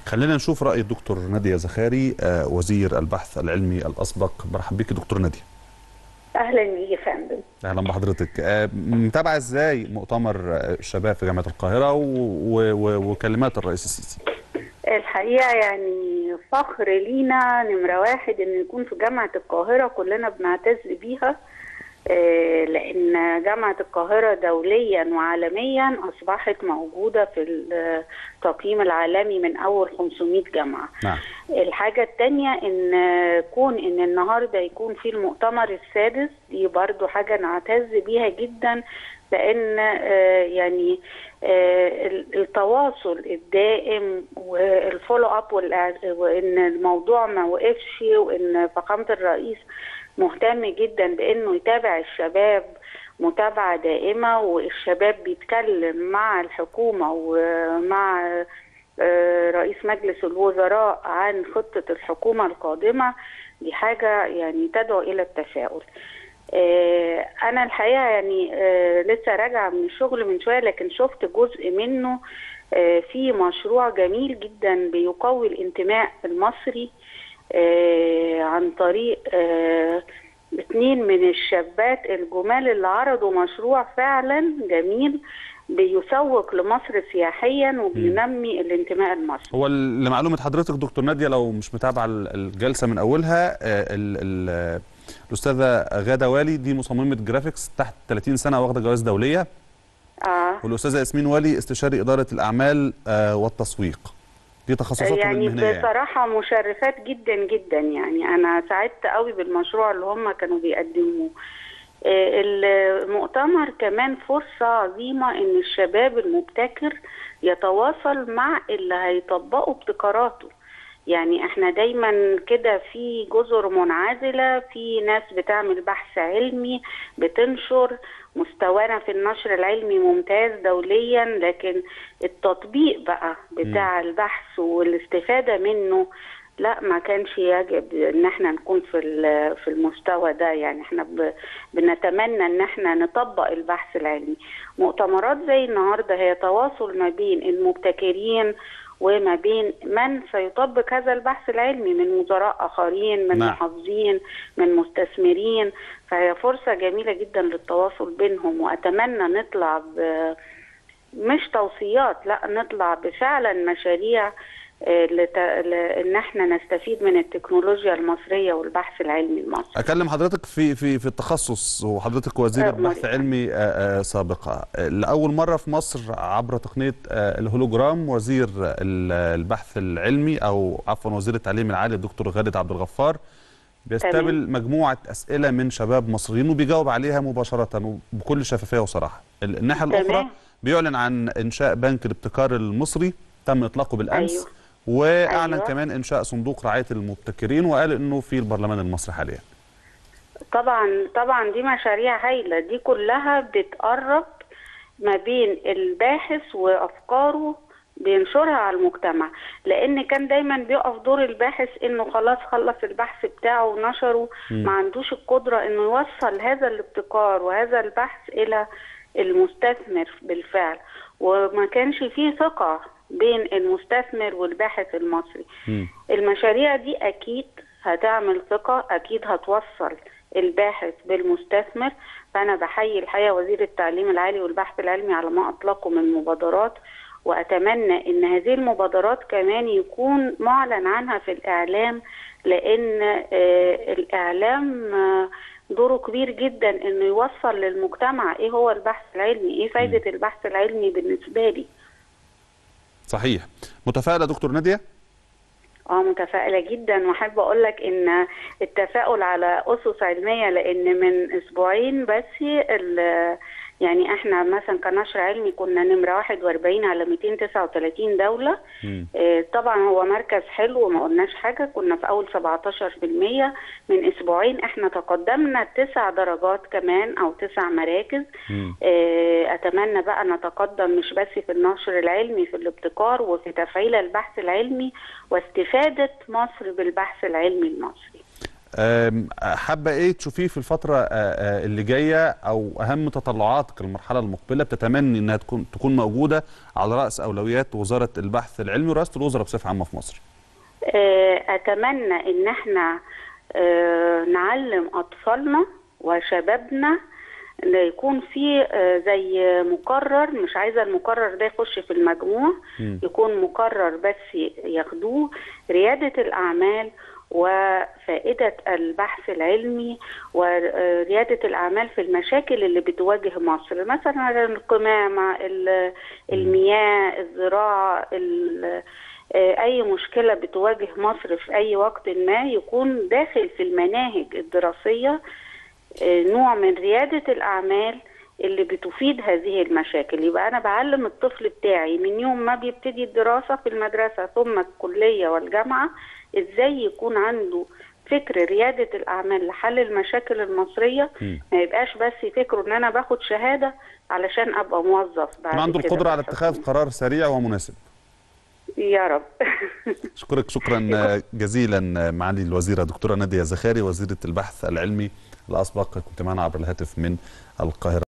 خلينا نشوف راي الدكتور ناديه زخاري آه، وزير البحث العلمي الاسبق مرحب بك دكتور ناديه اهلا بيك يا فندم اهلا بحضرتك آه، متابعه ازاي مؤتمر آه، الشباب في جامعه القاهره و... و... و... وكلمات الرئيس السيسي الحقيقه يعني فخر لينا نمره واحد ان نكون في جامعه القاهره كلنا بنعتز بيها آه، لان جامعه القاهره دوليا وعالميا اصبحت موجوده في التقييم العالمي من اول 500 جامعه نعم الحاجة التانية ان كون ان النهاردة يكون في المؤتمر السادس دي برضو حاجة نعتز بيها جدا لان آه، يعني آه، التواصل الدائم والفولو اب وان الموضوع ما وقفش وان فخامة الرئيس مهتم جدا بانه يتابع الشباب متابعة دائمة والشباب بيتكلم مع الحكومة ومع آه، رئيس مجلس الوزراء عن خطة الحكومة القادمة دي حاجة يعني تدعو إلى التفاؤل آه، أنا الحقيقة يعني آه، لسه راجعة من الشغل من شوية لكن شفت جزء منه آه، في مشروع جميل جدا بيقوي الانتماء المصري آه، عن طريق آه، اتنين من الشابات الجمال اللي عرضوا مشروع فعلا جميل بيسوق لمصر سياحيا وبينمي الانتماء المصري هو ال- لمعلومه حضرتك دكتور ناديه لو مش متابعه ال- الجلسه من اولها آه، ال- ال- الاستاذه غاده والي دي مصممه جرافيكس تحت 30 سنه واخده جوائز دوليه اه والاستاذه ياسمين والي استشاري اداره الاعمال آه، والتسويق دي تخصصاتهم يعني المهنيه يعني. بصراحة مشرفات جدا جدا يعني أنا سعدت قوي بالمشروع اللي هم كانوا بيقدموه آه، المؤتمر كمان فرصة عظيمة إن الشباب المبتكر يتواصل مع اللي هيطبقوا ابتكاراته يعني احنا دايما كده في جزر منعزلة في ناس بتعمل بحث علمي بتنشر مستوانا في النشر العلمي ممتاز دوليا لكن التطبيق بقى بتاع البحث والاستفادة منه لا ما كانش يجب ان احنا نكون في ال- في المستوى ده يعني احنا ب- بنتمنى ان احنا نطبق البحث العلمي مؤتمرات زي النهارده هي تواصل ما بين المبتكرين وما بين من سيطبق هذا البحث العلمي من وزراء اخرين من نعم. محافظين من مستثمرين فهي فرصه جميله جدا للتواصل بينهم واتمنى نطلع ب مش توصيات لا نطلع بفعلا مشاريع آه، لت... ل... ان احنا نستفيد من التكنولوجيا المصريه والبحث العلمي المصري اكلم حضرتك في في في التخصص وحضرتك وزيره آه، بحث مرحبا. علمي آه، آه، سابقه آه، لاول مره في مصر عبر تقنيه آه، الهولوجرام وزير ال- البحث العلمي او عفوا وزير التعليم العالي الدكتور غالد عبد الغفار بيستقبل تمام. مجموعه اسئله من شباب مصريين وبيجاوب عليها مباشره وبكل شفافيه وصراحه ال- الناحيه تمام. الاخرى بيعلن عن انشاء بنك الابتكار المصري تم اطلاقه بالامس أيوه. واعلن أيوه. كمان انشاء صندوق رعايه المبتكرين وقال انه في البرلمان المصري حاليا طبعا طبعا دي مشاريع هايله دي كلها بتقرب ما بين الباحث وافكاره بينشرها على المجتمع لان كان دايما بيقف دور الباحث انه خلاص خلص البحث بتاعه ونشره ما عندوش القدره انه يوصل هذا الابتكار وهذا البحث الى المستثمر بالفعل وما كانش فيه ثقه بين المستثمر والباحث المصري مم. المشاريع دي اكيد هتعمل ثقه اكيد هتوصل الباحث بالمستثمر فانا بحيي الحقيقه وزير التعليم العالي والبحث العلمي على ما اطلقوا من مبادرات واتمنى ان هذه المبادرات كمان يكون معلن عنها في الاعلام لان آه، الاعلام آه، دوره كبير جدا انه يوصل للمجتمع ايه هو البحث العلمي ايه فايده البحث العلمي بالنسبه لي صحيح متفائله دكتور ناديه اه متفائلة جدا واحب اقول لك ان التفاؤل على اسس علمية لان من اسبوعين بس ال- يعني احنا مثلا كنشر علمي كنا نمرة 41 على 239 دولة مم. آه، طبعا هو مركز حلو وما قلناش حاجة كنا في اول 17% من اسبوعين احنا تقدمنا تسع درجات كمان او تسع مراكز مم. آه، اتمنى بقى نتقدم مش بس في النشر العلمي في الابتكار وفي تفعيل البحث العلمي واستفادة مصر بالبحث العلمي المصري أم، حابه ايه تشوفيه في الفتره آه، آه، اللي جايه او اهم تطلعاتك المرحله المقبله بتتمني انها تكون تكون موجوده على راس اولويات وزاره البحث العلمي ورئاسه الوزراء بصفه عامه في مصر آه، اتمنى ان احنا آه، نعلم اطفالنا وشبابنا ان يكون في آه، زي مقرر مش عايزه المقرر ده يخش في المجموع مم. يكون مقرر بس ياخدوه رياده الاعمال وفائده البحث العلمي ورياده الاعمال في المشاكل اللي بتواجه مصر مثلا القمامه ال- المياه الزراعه ال- آه، اي مشكله بتواجه مصر في اي وقت ما يكون داخل في المناهج الدراسيه آه، نوع من رياده الاعمال اللي بتفيد هذه المشاكل يبقى انا بعلم الطفل بتاعي من يوم ما بيبتدي الدراسه في المدرسه ثم الكليه والجامعه ازاي يكون عنده فكر رياده الاعمال لحل المشاكل المصريه مم. ما يبقاش بس فكره ان انا باخد شهاده علشان ابقى موظف بعد يكون عنده كده القدره في على اتخاذ الحكومة. قرار سريع ومناسب يا رب اشكرك شكرا جزيلا معالي الوزيره دكتوره ناديه زخاري وزيره البحث العلمي الاسبق كنت معنا عبر الهاتف من القاهره